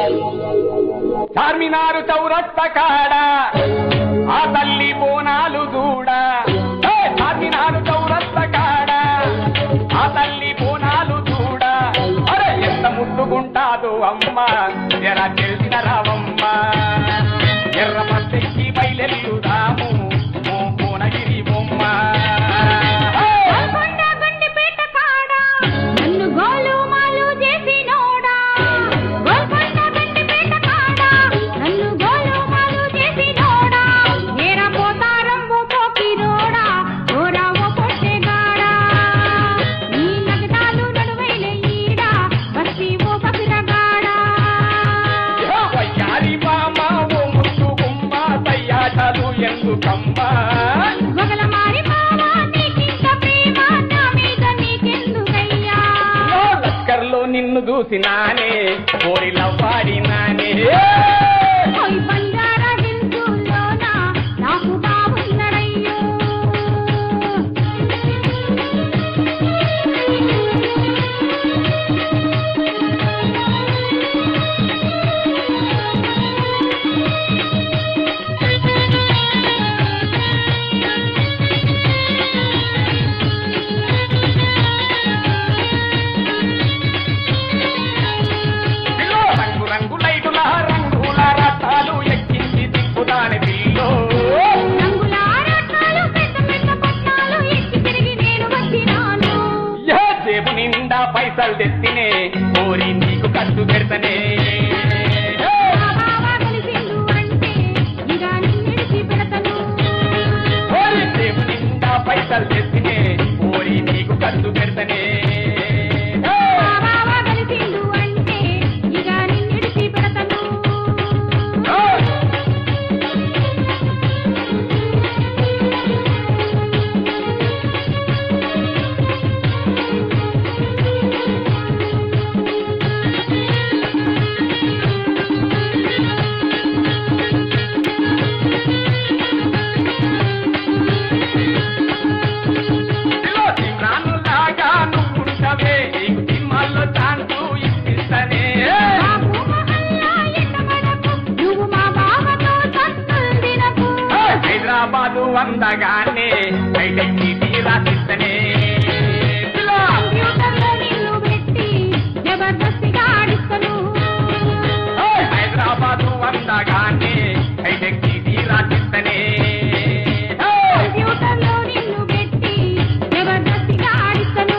చార్మినారు చౌరస్త కాడ ఆ తల్లి బోనాలు చూడ ఏ, చార్మినారు చౌరస్త కాడ ఆ తల్లి బోనాలు చూడ అరే ఎంత ముట్టుకుంటాదు అమ్మ ఎర తెలిసిన రావమ్మ ఎర్ర పచ్చకి బయలెల్లుదాము ఓ కోనగిరి బొమ్మ హే! గోల్కొండ గండిపేట కాడ నన్ను గోలు మాలు చేసినోడా గోల్కొండ గండిపేట కాడ నన్ను గోలు మాలు చేసినోడా నేర పోతారంబు పోకిరోడా ఓరావో పొట్టెగాడా నీ నగదాలు నడువైన ఈడ బస్సి ఓ బసిరగాడా వయ్యారి బామ ఓ ముట్టు గుమ్మ సయ్యాటలు ఎందుకమ్మా ఒకల మారి మావా నీకింత ప్రేమ నా మీద నీకెందుకయ్యా ఓ లస్కర్లో నిన్ను చూసినానే కోరిల వాడినానే ఓయ్ బంజారా హిందువుల్లోన నాకు బాగున్నడయ్యో పిల్లో రంగు రంగు లైటుల రంగుల రథాలు ఎక్కించి తిప్పుదాని పిల్లో రంగుల ఆరాటాలు పెద్ద పెద్ద పట్నాలు ఎక్కి తిరిగి నేను వచ్చినాను ఏ జేబు నిండా పైసలు తెచ్చినే కోరి నీకు ఖర్చు పెడతనే నా బావ కలిసిండు అంటే ఇక నిన్నిడిచి పెడతను కోరి జేబు నిండా పైసలు తెచ్చినే కోరి నీకు ఖర్చు పెడతనే నా బావ కలిసిండు అంటే ఇక నిన్నిడిచి పెడతను పిల్లో తిమ్రానులాగా నువ్వుంటవే నీకు సినిమాల్లో ఛాన్సు ఇప్పిస్తనే బాబు మహల్లా ఎట్టబడకు, నువ్వు మా బావతో సత్తుందినకు. హైదరాబాదు అందగానే హైటెక్ సిటీ రాసిస్తనే పిల్లో కంప్యూటర్లో నిన్ను పెట్టి జబర్దస్తిగా ఆడిస్తను. హైదరాబాదు అందగానే హైటెక్ సిటీ రాసిస్తనే కంప్యూటర్లో నిన్ను పెట్టి జబర్దస్తిగా ఆడిస్తను.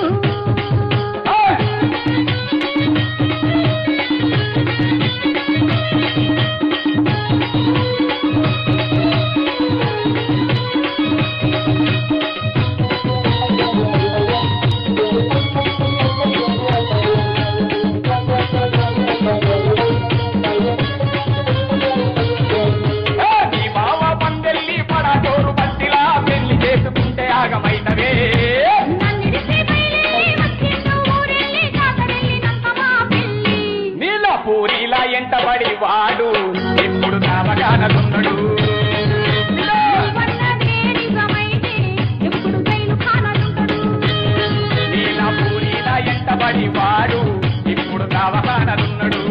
నీ బావ పందెల్లి పడచోరు బట్టిలా పెళ్లి చేసుకుంటే ఆగమైనవే నన్నిడిసి బయలుదేరి వచ్చిండు ఊరెళ్ళి జాతరెళ్ళినంత మా పెళ్ళి. నీళ్ళ పూరిలా ఎంటబడి వాడు ఎప్పుడు కావగానలున్నాడు నువ్వన్నదే నిజమైతే ఎప్పుడు జైలు ఖానాలుంటడు. నీళ్ళ పూరిలా ఎంటబడి వాడు ఇప్పుడు కావగానలున్నాడు